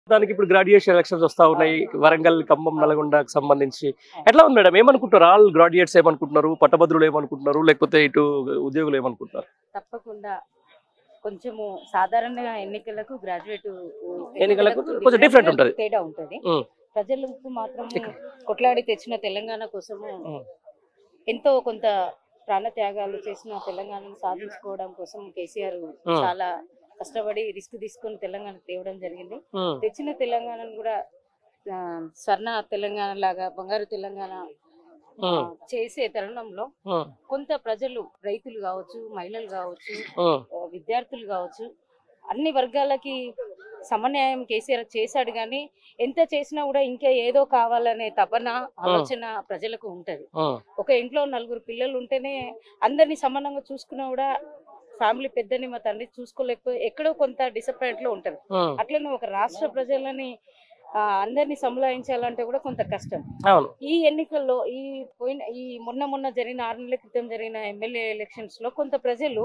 దానికి ఇప్పుడు graduation elections వస్తా ఉన్నాయి వరంగల్ ఖమ్మం నల్గొండకు సంబంధించి ఎట్లా ఉంది మేడం ఏమనుకుంటారు ఆల్ గ్రాడ్యుయేట్స్ ఏమనుకుంటున్నారు పట్టభద్రులు ఏమనుకుంటున్నారు లేకపోతే ఇటు ఉద్యోగులు ఏమనుకుంటున్నారు తప్పకుండా కొంచెము సాధారణ ఎన్నికలకు గ్రాడ్యుయేట్ ఎన్నికలకు కొంచెం different ఉంటది. తేడా ఉంటది ఉమ్. ప్రజలకు మాత్రం కొట్లాడి తెచ్చిన తెలంగాణ కోసము ఉమ్. ఎంతో కొంత ప్రాణ త్యాగాలు చేసిన తెలంగాణను సాధించుకోవడం కోసం కేసీఆర్ ఉమ్. చాలా కష్టపడి రిస్క్ తీసుకొని తెలంగాణ తేవడం జరిగింది ఉమ్, తెచ్చిన తెలంగాణను కూడా ఆ, స్వర్ణ తెలంగాణ లాగా బంగారు తెలంగాణ ఆ, ఉమ్, చేసే తరుణంలో ఉమ్, కొంత ప్రజలు రైతులు కావచ్చు మహిళలు కావచ్చు ఉమ్, ఆ, విద్యార్థులు కావచ్చు అన్ని వర్గాలకి సమన్యాయం కేసీఆర్ చేశాడు కానీ ఎంత చేసినా కూడా ఇంకా ఏదో కావాలనే తపన ఆలోచన ప్రజలకు ఉంటది ఉమ్, ఒక ఇంట్లో నలుగురు పిల్లలు ఉంటేనే అందరినీ సమానంగా చూసుకున్నా కూడా ఫ్యామిలీ పెద్దని మా తండ్రి చూసుకోలేకపోతే ఎక్కడో కొంత డిసప్పాయింట్ లో ఉంటది ఉమ్. అట్లనే ఒక రాష్ట్ర ప్రజలని ఆ, అందరినీ సంలాయించాలంటే కూడా కొంత కష్టం అవును ఈ ఎన్నికల్లో ఈ పోయిన ఈ మొన్న మొన్న జరిగిన ఆరు నెలల క్రితం జరిగిన ఎమ్మెల్యే ఎలక్షన్స్ లో కొంత ప్రజలు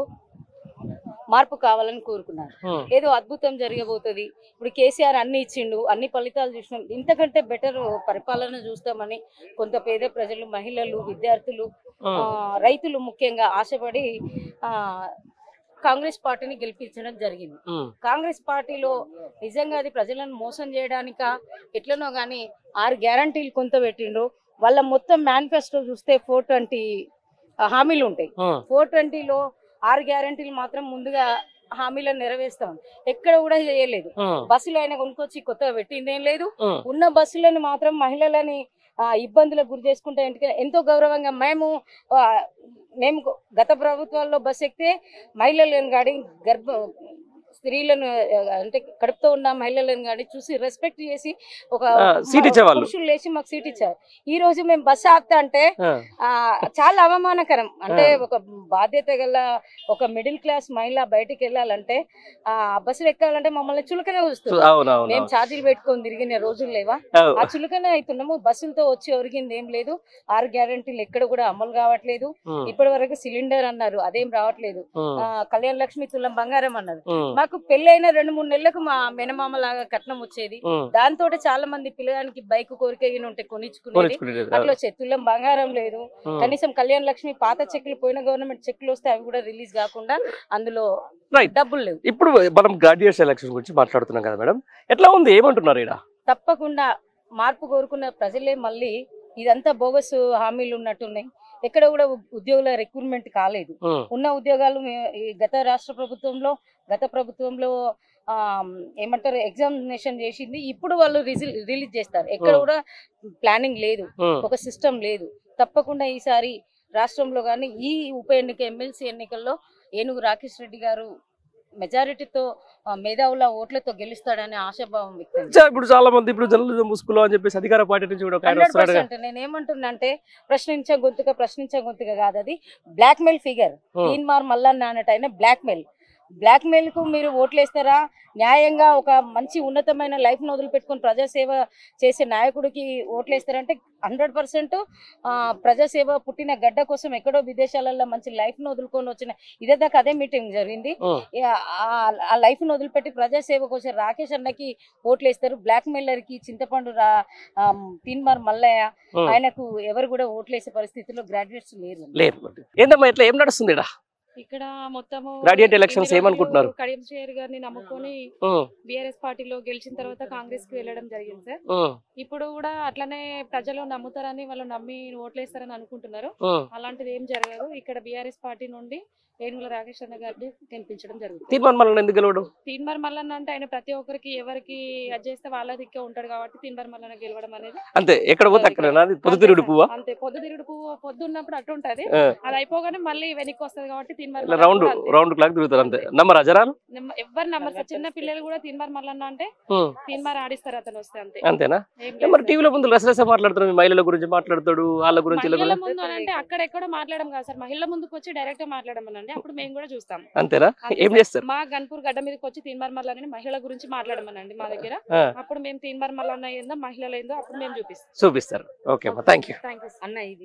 మార్పు కావాలని కోరుకున్నారు ఉమ్, ఏదో అద్భుతం జరగబోతుంది ఇప్పుడు కేసీఆర్ అన్ని ఇచ్చిండు అన్ని ఫలితాలు చూసినాం ఇంతకంటే బెటర్ పరిపాలన చూస్తామని కొంత పేద ప్రజలు మహిళలు విద్యార్థులు ఆ, ఉమ్, రైతులు ముఖ్యంగా ఆశపడి ఆ కాంగ్రెస్ పార్టీని గెలిపించడం జరిగింది ఉమ్, కాంగ్రెస్ పార్టీలో నిజంగా అది ప్రజలను మోసం చేయడానిక ఎట్లనో కానీ ఆరు గ్యారంటీలు కొంత పెట్టిండ్రు వాళ్ళ మొత్తం మేనిఫెస్టో చూస్తే ఫోర్ ట్వంటీ హామీలు ఉంటాయి ఉమ్, ఫోర్ ట్వంటీలో ఆరు గ్యారంటీలు మాత్రం ముందుగా హామీలను నెరవేరుస్తాం ఎక్కడ కూడా చేయలేదు ఉమ్, బస్సులు ఆయన కొనుక్కొచ్చి కొత్తగా పెట్టిందేం లేదు ఉమ్, ఉన్న బస్సులను మాత్రం మహిళలని ఆ, ఇబ్బందులకు గురి చేసుకుంటే ఎందుకంటే ఎంతో గౌరవంగా మేము ఆ, మేము గత ప్రభుత్వాల్లో బస్సు ఎక్కితే మహిళలను గాడి గర్భ స్త్రీలను ఆ, అంటే కడుపుతో ఉన్న మహిళలను గాడి చూసి రెస్పెక్ట్ చేసి ఒక ఆ, సీట్ ఇచ్చేవాళ్ళు. పురుషులు లేచి మాకు సీట్ ఇచ్చారు ఈ రోజు మేము బస్సు ఆపుతా అంటే ఆ, ఆ చాలా అవమానకరం అంటే ఒక బాధ్యత గల ఒక మిడిల్ క్లాస్ మహిళ బయటికి వెళ్ళాలంటే ఆ బస్సులు ఎక్కాలంటే మమ్మల్ని చులకనే సో- చూస్తుంది అవును అవును మేము అవును. ఛార్జీలు పెట్టుకొని తిరిగిన రోజులు లేవా అవును. ఆ చులకనే అవుతున్నాము బస్సులతో వచ్చి ఒరిగింది ఏం లేదు ఆరు గ్యారంటీలు ఎక్కడ కూడా అమలు కావట్లేదు ఉమ్, ఇప్పటి వరకు సిలిండర్ అన్నారు అదేం రావట్లేదు ఉమ్, ఆ కళ్యాణ లక్ష్మి తులం బంగారం అన్నారు ఉమ్, మాకు పెళ్ళైన రెండు మూడు నెలలకు మా మెనమామ లాగా కట్నం వచ్చేది ఉమ్. దాంతో చాలా మంది పిల్లగానికి బైక్ కోరిక ఉంటే కొనిచ్చుకునేది కొనిచ్చుకునేది. అట్లా వచ్చేది తులం బంగారం లేదు ఉమ్. కనీసం కళ్యాణ లక్ష్మి పాత చెక్కులు పోయిన గవర్నమెంట్ చెక్కులు వస్తే అవి కూడా రిలీజ్ కాకుండా అందులో Right. డబ్బులు లేవు ఇప్పుడు మనం గ్రాడ్యుయేట్స్ ఎలక్షన్ గురించి మాట్లాడుతున్నాం కదా మేడం ఎట్లా ఉంది ఏమంటున్నారు ఇక్కడ తప్పకుండా మార్పు కోరుకున్న ప్రజలే మళ్ళీ ఇదంతా బోగస్ హామీలు ఉన్నట్టున్నాయి ఎక్కడ కూడా ఉ- ఉద్యోగుల రిక్రూట్మెంట్ కాలేదు ఉన్న ఉద్యోగాలు మే- ఈ గత రాష్ట్ర ప్రభుత్వంలో గత ప్రభుత్వంలో ఆ, ఏమంటారు ఎగ్జామినేషన్ చేసింది ఇప్పుడు వాళ్ళు రిలీజ్ చేస్తారు ఎక్కడ Hmm. కూడా ప్లానింగ్ లేదు ఒక సిస్టమ్ లేదు తప్పకుండా ఈసారి రాష్ట్రంలో కానీ ఈ ఉప ఎన్నిక ఎమ్మెల్సీ ఎన్నికల్లో ఏనుగు రాకేష్ రెడ్డి గారు మెజారిటీతో మేధావుల ఓట్లతో గెలుస్తాడనే ఆశాభావం వ్యక్తం చా- ఇప్పుడు చాలా మంది ఇప్పుడు జర్నలిజం ముసుగులో అని చెప్పేసి అధికార పార్టీ నుంచి కూడా ఒక ఆయన హండ్రెడ్ వస్తున్నాడు కదా. పర్సెంట్ నేను ఏమంటున్నా అంటే ప్రశ్నించే గొంతుగా ప్రశ్నించే గొంతుగా కాదు అది blackmail figure Hmm. Teenmaar Mallanna అన్నట్టు ఆయన బ్లాక్ మెయిల్ బ్లాక్ మెయిల్ కు మీరు ఓట్లేస్తారా న్యాయంగా ఒక మంచి ఉన్నతమైన లైఫ్ ను వదిలిపెట్టుకొని ప్రజాసేవ చేసే నాయకుడికి ఓట్లేస్తారంటే హండ్రెడ్ పర్సెంట్ ప్రజాసేవ పుట్టిన గడ్డ కోసం ఎక్కడో విదేశాలలో మంచి లైఫ్ ను వదులుకొని వచ్చిన ఇదే దాకా అదే మీటింగ్ జరిగింది ఉమ్, ఆ- ఆ- ఆ లైఫ్ ను వదిలిపెట్టి ప్రజాసేవ కోసం రాకేష్ అన్నకి ఓట్లేస్తారు బ్లాక్ మెయిలర్ కి చింతపండు రా తీన్మార్ మల్లయ్య ఉమ్. ఆయనకు ఎవరు కూడా ఓట్లేసే పరిస్థితిలో గ్రాడ్యుయేట్స్ లేరు లేదు ఏందమ్మా ఇట్లా ఏం నడుస్తుంది ఇక్కడ ఇక్కడ మొత్తము Gradient elections ఇన్ని రోజులు ఏమనుకుంటున్నారు? కడియం శ్రేయర్ గారిని నమ్ముకొని ఉమ్, బీఆర్ఎస్ పార్టీలో గెలిచిన తర్వాత కాంగ్రెస్ కి వెళ్ళడం జరిగింది సార్ ఉమ్, ఇప్పుడు కూడా అట్లనే ప్రజలు నమ్ముతారని వాళ్ళు నమ్మి ఓట్లేస్తారని అనుకుంటున్నారు ఉమ్. అలాంటిది ఏం జరగదు ఇక్కడ బీఆర్ఎస్ పార్టీ నుండి ఏనుగుల రాకేష్ అన్న గారిని గెలిపించడం జరుగుతుంది తీర్మానం మళ్ళీ ఎందుకు గెలవడు తీన్మర్ మల్లన్న అంటే ఆయన ప్రతి ఒక్కరికి ఎవరికి అది చేస్తే వాళ్ళ దిక్కే ఉంటాడు కాబట్టి తీన్మర్ మల్లన్న గెలవడం అనేది అంతే ఎక్కడ పోతే అక్కడ నాది పొద్దుతిరుగుడు అంతే పువ్వా సార్. అంతే పొద్దుతిరుగుడు పువ్వు పొద్దున్నప్పుడు అటు ఉంటది ఆ. అది అయిపోగానే మళ్ళీ వెనక్కి వస్తది కాబట్టి తీన్మర్ ఇట్లా రౌండ్ రౌండ్ క్లాక్ తిరుగుతారు అంతే నమ్మరా జనాలు ఎవరు నమ్మరు సార్ చిన్న పిల్లలు కూడా తీన్మార్ మల్లన్న అంటే ఉమ్, తీన్మార్ ఆడిస్తారు అతను వస్తే అంతే అంతేనా ఏం ఏ లేదు మరి సార్. టీవీలో ముందు రసరస మాట్లాడుతారు మీ మహిళల గురించి మాట్లాడతాడు వాళ్ళ గురించి వీళ్ళ మహిళల గురించి ముందు అని అంటే అక్కడెక్కడో మాట్లాడడం కాదు సార్ మహిళల ముందుకు వచ్చి డైరెక్ట్ గా మాట్లాడమనండి అప్పుడు మేము కూడా చూస్తాం అంతేనా అంతే ఏం సార్. చేస్తారు మా గన్పూర్ గడ్డ మీదకి వచ్చి తీన్మార్ మల్లన్న మహిళల గురించి మాట్లాడమనండి మా దగ్గర ఆ. అప్పుడు మేము తీన్మార్ మల్లన్న ఏందో మహిళలు ఏందో అప్పుడు మేము చూపిస్తాం చూపిస్తారు ఓకే అమ్మా థ్యాంక్ యూ థ్యాంక్ యూ అన్న ఇది